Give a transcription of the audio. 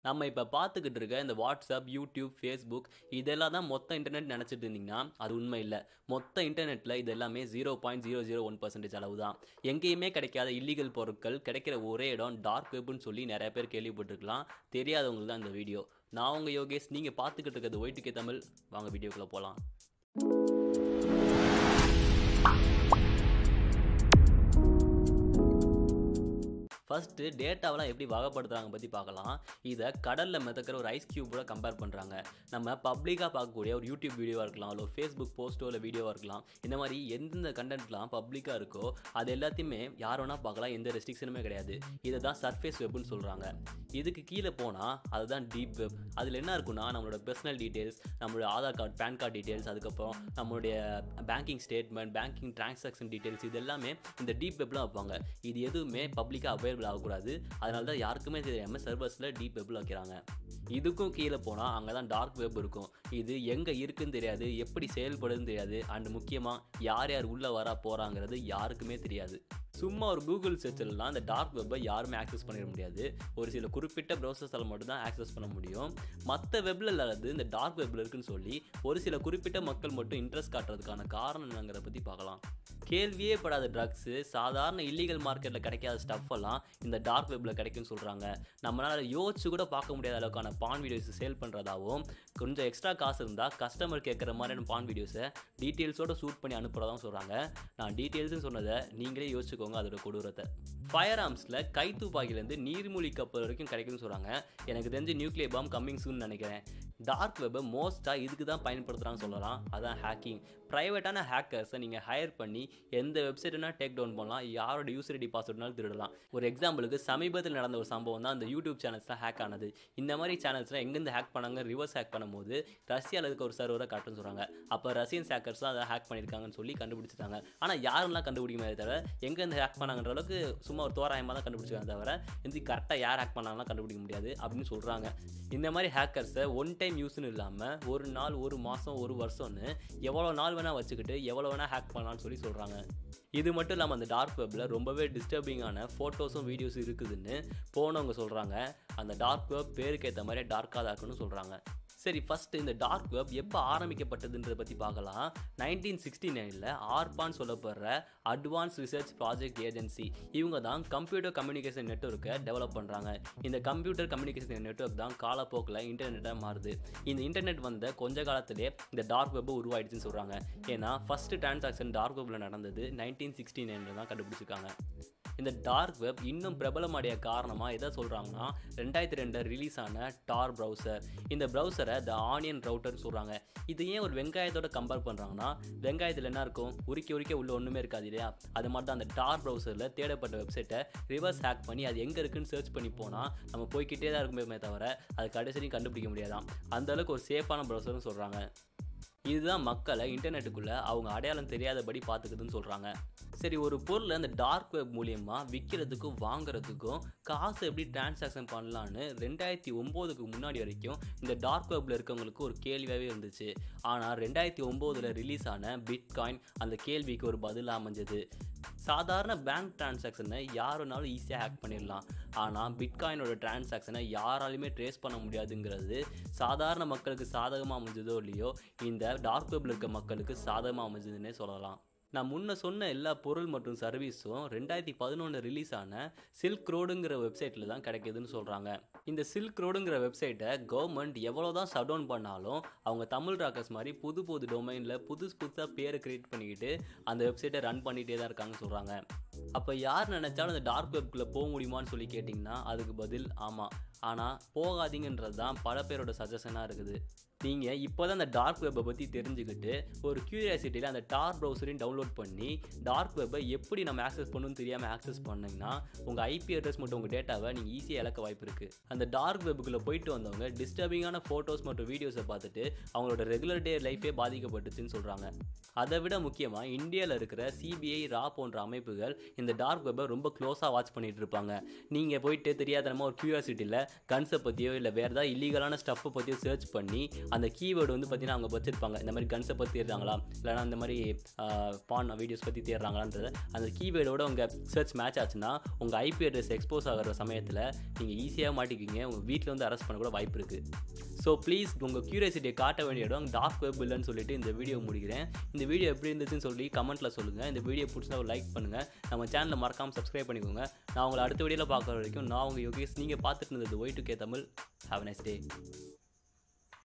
நம்ம இப்போ பார்த்துக்கிட்டு இருக்க இந்த வாட்ஸ்அப் யூடியூப் ஃபேஸ்புக் இதெல்லாம் தான் மொத்த இன்டர்நெட் நினச்சிட்டு இருந்தீங்கன்னா அது உண்மை இல்லை மொத்த இன்டர்நெட்டில் இது எல்லாமே zero point zero zero one percentage அளவு தான் எங்கேயுமே கிடைக்காத இல்லீகல் பொருட்கள் கிடைக்கிற ஒரே இடம் டார்க் வெப்னு சொல்லி நிறைய பேர் கேள்விப்பட்டிருக்கலாம் தெரியாதவங்களுக்கு தான் இந்த வீடியோ நான் உங்கள் யோகேஷ் நீங்கள் பார்த்துக்கிட்டு இருக்கிறது ஒயிட்டுக்கே தமிழ் வாங்க வீடியோக்குள்ளே போகலாம் ஃபஸ்ட்டு டேட்டாவெலாம் எப்படி வகைப்படுத்துறாங்க பற்றி பார்க்கலாம் இதை கடலில் மிதக்கிற ஒரு ஐஸ் கியூபோட கம்பேர் பண்ணுறாங்க நம்ம பப்ளிக்காக பார்க்கக்கூடிய ஒரு யூடியூப் வீடியோவாக இருக்கலாம் இல்லை ஃபேஸ்புக் போஸ்ட்டோ இல்லை வீடியோவாக இருக்கலாம் இந்த மாதிரி எந்தெந்த கண்டென்ட்லாம் பப்ளிக்காக இருக்கோ அது எல்லாத்தையுமே யார் வேணால் பார்க்கலாம் எந்த ரெஸ்ட்ரிக்ஷனுமே கிடையாது இதை தான் சர்ஃபேஸ் வெப்னு சொல்கிறாங்க இதுக்கு கீழே போனால் அதுதான் டீப் வெப் அதில் என்ன இருக்குன்னா நம்மளோட பர்சனல் டீட்டெயில்ஸ் நம்மளோட Aadhaar card pan card details அதுக்கப்புறம் நம்மளுடைய banking statement banking transaction details இது எல்லாமே இந்த டீப் வெப்லாம் வைப்பாங்க இது எதுவுமே பப்ளிக்காக அவைலபிள் ஆகக்கூடாது அதனால தான் யாருக்குமே தெரியாமல் சர்வர்ஸில் டீப் வெப்பில் வைக்கிறாங்க இதுக்கும் கீழே போனால் அங்கே தான் டார்க் வெப் இருக்கும் இது எங்கே இருக்குன்னு தெரியாது எப்படி செயல்படுதுன்னு தெரியாது அண்ட் முக்கியமாக யார் யார் உள்ளே வர போகிறாங்கிறது யாருக்குமே தெரியாது சும்மா ஒரு கூகுள் சர்ச்சில்லாம் இந்த டார்க் வெப்பை யாருமே ஆக்சஸ் பண்ணிட முடியாது ஒரு சில குறிப்பிட்ட ப்ரௌசர்ஸால் மட்டும்தான் ஆக்சஸ் பண்ண முடியும் மற்ற வெப்பில் இல்லாதது இந்த டார்க் வெப்பில் இருக்குன்னு சொல்லி ஒரு சில குறிப்பிட்ட மக்கள் மட்டும் இன்ட்ரெஸ்ட் காட்டுறதுக்கான காரணம் என்னங்கிறத பற்றி பார்க்கலாம் கேள்வியே படாத ட்ரக்ஸு சாதாரண இல்லீகல் மார்க்கெட்டில் கிடைக்காத ஸ்டஃப் எல்லாம் இந்த டார்க் வெப்பில் கிடைக்கும்னு சொல்கிறாங்க நம்மளால் யோசிச்சு கூட பார்க்க முடியாத அளவுக்கான பான் வீடியோஸ் சேல் பண்ணுறதாகவும் கொஞ்சம் எக்ஸ்ட்ரா காசு இருந்தால் கஸ்டமர் கேட்குற மாதிரியான பான் வீடியோஸை டீட்டெயில்ஸோட ஷூட் பண்ணி அனுப்புகிறதாகவும் சொல்கிறாங்க நான் டீட்டெயில்ஸ்னு சொன்னதை நீங்களே யோசிச்சுக்கோங்க அதோட கொடூரத்தை ஃபயர் ஆர்ம்ஸில் கை துப்பாக்கிலேருந்து நீர்மூழ்கி கப்பல் வரைக்கும் கிடைக்கும்னு சொல்கிறாங்க எனக்கு தெரிஞ்சு நியூக்ளியர் பாம் கம்மிங் சூன் நினைக்கிறேன் டார்க் வெப்பை மோஸ்ட்டாக இதுக்கு தான் பயன்படுத்துகிறான்னு சொல்லலாம் அதான் ஹேக்கிங் ப்ரைவேட்டான ஹேக்கர்ஸை நீங்கள் ஹையர் பண்ணி எந்த வெப்சைட்னா டேக் டவுன் பண்ணலாம் யாரோட யூசர் ஐடி பாஸ்வேர்ட்னாலும் திருடலாம் ஒரு எக்ஸாம்பிளுக்கு சமீபத்தில் நடந்த ஒரு சம்பவம் தான் அந்த யூடியூப் சேனல்ஸ்லாம் ஹேக் ஆனது இந்த மாதிரி சேனல்ஸ்லாம் எங்கேருந்து ஹேக் பண்ணாங்க ரிவர்ஸ் ஹேக் பண்ணும்போது ரஷ்யாவில் இருக்க ஒரு சர்வரை காட்டுன்னு சொல்கிறாங்க அப்போ ரஷ்யன் ஹேக்கர்ஸ் தான் அதை ஹேக் பண்ணியிருக்காங்கன்னு சொல்லி கண்டுபிடிச்சிட்டாங்க ஆனால் யாரெல்லாம் கண்டுபிடிக்குமே தவிர எங்கேருந்து ஹேக் பண்ணாங்கன்ற அளவுக்கு சும்மா ஒரு தோராயமாக தான் கண்டுபிடிச்சிருக்காங்க தவிர இந்த கரெக்டாக யார் ஹேக் பண்ணாங்கன்னா கண்டுபிடிக்க முடியாது அப்படின்னு சொல்கிறாங்க இந்த மாதிரி ஹேக்கர்ஸை ஒன் டைம் யூஸ்னு இல்லாமல் ஒரு நாள் ஒரு மாதம் ஒரு வருஷம்னு எவ்வளோ நாள் வேணால் வச்சுக்கிட்டு எவ்வளோ வேணால் ஹேக் பண்ணலாம்னு சொல்லி சொல்கிறாங்க இது மட்டும் இல்லாமல் அந்த டார்க் வெப்பில் ரொம்பவே டிஸ்டர்பிங்கான ஃபோட்டோஸும் வீடியோஸும் இருக்குதுன்னு போனவங்க சொல்கிறாங்க அந்த டார்க் வெப் பேருக்கு ஏற்ற மாதிரி டார்க்காக தான் இருக்குன்னு சொல்கிறாங்க சரி ஃபஸ்ட்டு இந்த டார்க் வெப் எப்போ ஆரம்பிக்கப்பட்டதுன்றதை பற்றி பார்க்கலாம் நைன்டீன் சிக்ஸ்டி நைனில் ஆர்பான்னு சொல்லப்படுற அட்வான்ஸ் ரிசர்ச் ப்ராஜெக்ட் ஏஜென்சி இவங்க தான் கம்ப்யூட்டர் கம்யூனிகேஷன் நெட்ஒர்க்கை டெவலப் பண்ணுறாங்க இந்த கம்ப்யூட்டர் கம்யூனிகேஷன் நெட்ஒர்க் தான் காலப்போக்கில் இன்டர்நெட்டாக மாறுது இந்த இன்டர்நெட் வந்த கொஞ்ச காலத்திலே இந்த டார்க் வெப் உருவாயிடுச்சுன்னு சொல்கிறாங்க ஏன்னா ஃபஸ்ட்டு டிரான்சாக்ஷன் டார்க் வெப்பில் நடந்தது நைன்டீன் சிக்ஸ்டி நைனில் தான் கண்டுபிடிச்சிருக்காங்க இந்த டார்க் வெப் இன்னும் பிரபலமடைய காரணமாக எதை சொல்கிறாங்கன்னா ரெண்டாயிரத்தி ரெண்டு ரிலீஸ் ஆன டார் ப்ரௌசர் இந்த ப்ரௌசரை த ஆனியன் ரவுட்டர்னு சொல்கிறாங்க இது ஏன் ஒரு வெங்காயத்தோட கம்பேர் பண்ணுறாங்கன்னா வெங்காயத்தில் என்ன இருக்கும் உரிக்க உரிக்க உள்ள ஒன்றுமே இருக்காது இல்லையா அது மாதிரி தான் அந்த டார் ப்ரௌசரில் தேடப்பட்ட வெப்சைட்டை ரிவர்ஸ் ஹேக் பண்ணி அது எங்கே இருக்குன்னு சர்ச் பண்ணி போனால் நம்ம போய்கிட்டே தான் இருக்குமே தவிர அது கடைசியும் கண்டுபிடிக்க முடியாதான் அந்தளவுக்கு ஒரு சேஃபான ப்ரௌசர்னு சொல்கிறாங்க இதுதான் மக்களை இன்டர்நெட்டுக்குள்ளே அவங்க அடையாளம் தெரியாதபடி பார்த்துக்குதுன்னு சொல்கிறாங்க சரி ஒரு பொருளை அந்த டார்க் வெப் மூலியமாக விற்கிறதுக்கும் வாங்குறதுக்கும் காசு எப்படி டிரான்சாக்ஷன் பண்ணலான்னு ரெண்டாயிரத்தி ஒம்போதுக்கு முன்னாடி வரைக்கும் இந்த டார்க் வெப்பில் இருக்கவங்களுக்கு ஒரு கேள்வியாகவே இருந்துச்சு ஆனால் ரெண்டாயிரத்தி ஒம்போதில் ரிலீஸ் ஆன பிட்காயின் அந்த கேள்விக்கு ஒரு பதிலாக அமைஞ்சது சாதாரண பேங்க் டிரான்சாக்ஷனை யாருனாலும் ஈஸியாக ஹேக் பண்ணிடலாம் ஆனால் பிட்காயினோட டிரான்சாக்ஷனை யாராலையுமே ட்ரேஸ் பண்ண முடியாதுங்கிறது சாதாரண மக்களுக்கு சாதகமாக அமைஞ்சதோ இல்லையோ இந்த டார்க் வெப்பில் இருக்க மக்களுக்கு சாதகமாக அமைஞ்சதுன்னே சொல்லலாம் நான் முன்ன சொன்ன எல்லா பொருள் மற்றும் சர்வீஸும் ரெண்டாயிரத்தி பதினொன்று ரிலீஸ் ஆன சில்க் ரோடுங்கிற வெப்சைட்டில் தான் கிடைக்குதுன்னு சொல்கிறாங்க இந்த சில்க் ரோடுங்கிற வெப்சைட்டை கவர்மெண்ட் எவ்வளோ தான் ஷட் டவுன் பண்ணாலும் அவங்க தமிழ் ராக்கர்ஸ் மாதிரி புது புது டொமைனில் புதுசு புதுசாக பேரை க்ரியேட் பண்ணிக்கிட்டு அந்த வெப்சைட்டை ரன் பண்ணிகிட்டே தான் இருக்காங்கன்னு சொல்கிறாங்க அப்போ யார் நினச்சாலும் அந்த டார்க் வெப்குள்ளே போக முடியுமான்னு சொல்லி கேட்டிங்கன்னா அதுக்கு பதில் ஆமாம் ஆனால் போகாதீங்கன்றது தான் பல பேரோட சஜஷனாக இருக்குது நீங்கள் இப்போ தான் அந்த டார்க் வெப்பை பற்றி தெரிஞ்சுக்கிட்டு ஒரு க்யூரியாசிட்டியில் அந்த டார்க் ப்ரௌசரையும் டவுன்லோட் பண்ணி டார்க் வெப்பை எப்படி நம்ம ஆக்சஸ் பண்ணணும்னு தெரியாமல் ஆக்சஸ் பண்ணிங்கன்னா உங்கள் ஐபி அட்ரஸ் மற்றும் உங்கள் டேட்டாவை நீங்கள் ஈஸியாக இழக்க வாய்ப்பு இருக்குது அந்த டார்க் வெப்புக்குள்ளே போயிட்டு வந்தவங்க டிஸ்டர்பிங்கான ஃபோட்டோஸ் மற்றும் வீடியோஸை பார்த்துட்டு அவங்களோட ரெகுலர் டே லைஃபே பாதிக்கப்பட்டுச்சுன்னு சொல்கிறாங்க அதை விட முக்கியமாக இந்தியாவில் இருக்கிற சிபிஐ ரா போன்ற அமைப்புகள் இந்த டார்க் வெப்பை ரொம்ப க்ளோஸாக வாட்ச் பண்ணிட்டு இருப்பாங்க நீங்கள் போயிட்டு தெரியாதனமாக ஒரு கியூரியாசிட்டியில் கன்ஸை பற்றியோ இல்லை வேறு ஏதாவது இல்லீகலான ஸ்டஃப்பை பற்றியோ சர்ச் பண்ணி அந்த கீவேர்டு வந்து பார்த்தீங்கன்னா அவங்க வச்சிருப்பாங்க இந்த மாதிரி கன்ஸை பற்றி தேடுறாங்களா இல்லைனா இந்த மாதிரி பான் வீடியோஸ் பற்றி தேடுறாங்களான்றது அந்த கீவேர்டோட உங்கள் சர்ச் மேட்ச் ஆச்சுன்னா உங்கள் ஐபி அட்ரஸ் எக்ஸ்போஸ் ஆகிற சமயத்தில் நீங்கள் ஈஸியாக மாட்டிக்குவீங்க உங்கள் வீட்டில் வந்து அரெஸ்ட் பண்ண கூட வாய்ப்பு இருக்குது ஸோ ப்ளீஸ் உங்கள் கியூரியாசிட்டியை காட்ட வேண்டிய இடம் டார்க் வெப் இல்லைன்னு சொல்லிட்டு இந்த வீடியோ முடிக்கிறேன் இந்த வீடியோ எப்படி இருந்துச்சுன்னு சொல்லி கமெண்ட்டில் சொல்லுங்கள் இந்த வீடியோ பிடிச்சா ஒரு லைக் பண்ணுங்கள் நம்ம சேனலை மறக்காமல் சப்ஸ்கிரைப் பண்ணிக்கோங்க நான் உங்களை அடுத்த வீடியோவில் பார்க்குற வரைக்கும் நான் உங்கள் யோகேஷ் நீங்கள் பார்த்துட்டு இருந்தது Y two K Tamil have nice day